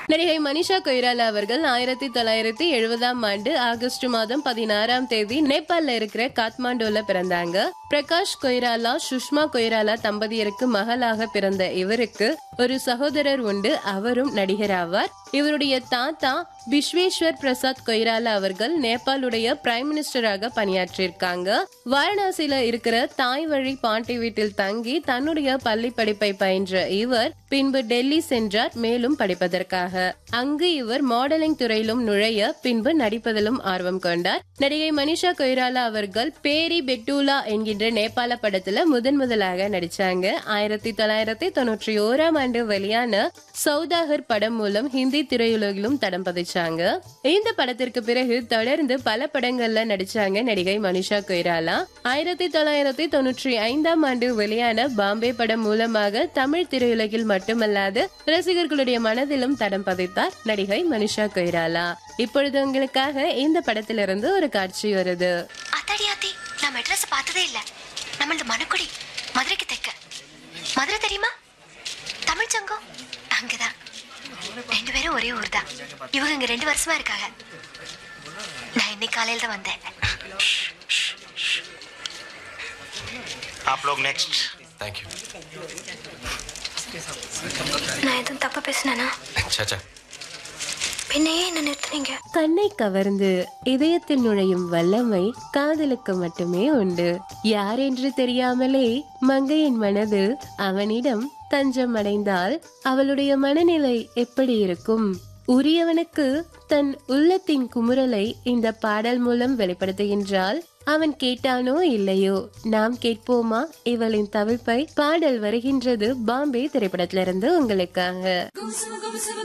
நடிகை மனிஷா கொய்ராலா அவர்கள் ஆயிரத்தி தொள்ளாயிரத்தி எழுபதாம் ஆண்டு ஆகஸ்ட் மாதம் பதினாறாம் தேதி நேபாள்ல இருக்கிற காத்மாண்டுல பிறந்தாங்க பிரகாஷ் கொய்ராலா சுஷ்மா கொய்ராலா தம்பதியருக்கு மகளாக பிறந்த இவருக்கு ஒரு சகோதரர் உண்டு அவரும் நடிகர் ஆவார் இவருடைய தாத்தா விஸ்வேஸ்வர் பிரசாத் கொய்ராலா அவர்கள் நேபாளுடைய பிரைம் மினிஸ்டராக பணியாற்றியிருக்காங்க வாரணாசியில இருக்கிற தாய் வழி பாட்டி வீட்டில் தங்கி தன்னுடைய பள்ளி படிப்பை பயின்ற இவர் பின்பு டெல்லி சென்றார் மேலும் படிப்பதற்காக அங்கு இவர் மாடலிங் துறையிலும் நுழைய பின்பு நடிப்பதிலும் ஆர்வம் கொண்டார் நடிகை மனிஷா கொய்ராலா அவர்கள் பேரி பெட்டூலா என்கின்ற நேபாள படத்துல முதன் முதலாக நடிச்சாங்க ஆயிரத்தி தொள்ளாயிரத்தி தொண்ணூற்றி ஓராம் ஆண்டு வெளியான சௌதாகர் படம் மூலம் ஹிந்தி திரையுலகிலும் தடம் பதிச்சாங்க இந்த படத்திற்கு பிறகு தொடர்ந்து பல படங்கள்ல நடிச்சாங்க நடிகை மனிஷா கொய்ராலா ஆயிரத்தி தொள்ளாயிரத்தி தொண்ணூற்றி ஐந்தாம் ஆண்டு வெளியான பாம்பே படம் மூலமாக தமிழ் திரையுலகில் மட்டுமல்லாது ரசிகர்களுடைய மனதிலும் தடம் பதித்தார் நடிகை மனிஷா கொய்ராலா இப்பொழுது உங்களுக்காக இந்த படத்திலிருந்து ஒரு காட்சி வருது அத்தாடி ஆத்தி நான் மெட்ராஸ் பார்த்ததே இல்ல நம்மளது மணக்குடி மதுரைக்கு தெக்க மதுரை தெரியுமா தமிழ் சங்கம் அங்கதான் ரெண்டு பேரும் ஒரே ஊர் தான் இவங்க இங்க ரெண்டு வருஷமா இருக்காங்க நான் இன்னைக்கு காலையில தான் வந்தேன் आप लोग नेक्स्ट थैंक यू நான் எதுவும் தப்பா பேசினேனா अच्छा अच्छा பின்னையே என்ன நிறுத்துனீங்க கண்ணை கவர்ந்து இதயத்தில் நுழையும் வல்லமை காதலுக்கு மட்டுமே உண்டு யார் என்று தெரியாமலே மங்கையின் மனது அவனிடம் தஞ்சம் அடைந்தால் அவளுடைய மனநிலை எப்படி இருக்கும் உரியவனுக்கு தன் உள்ளத்தின் குமுறலை இந்த பாடல் மூலம் வெளிப்படுத்துகின்றால் அவன் கேட்டானோ இல்லையோ நாம் கேட்போமா இவளின் தவிப்பை பாடல் வருகின்றது பாம்பே திரைப்படத்திலிருந்து உங்களுக்காக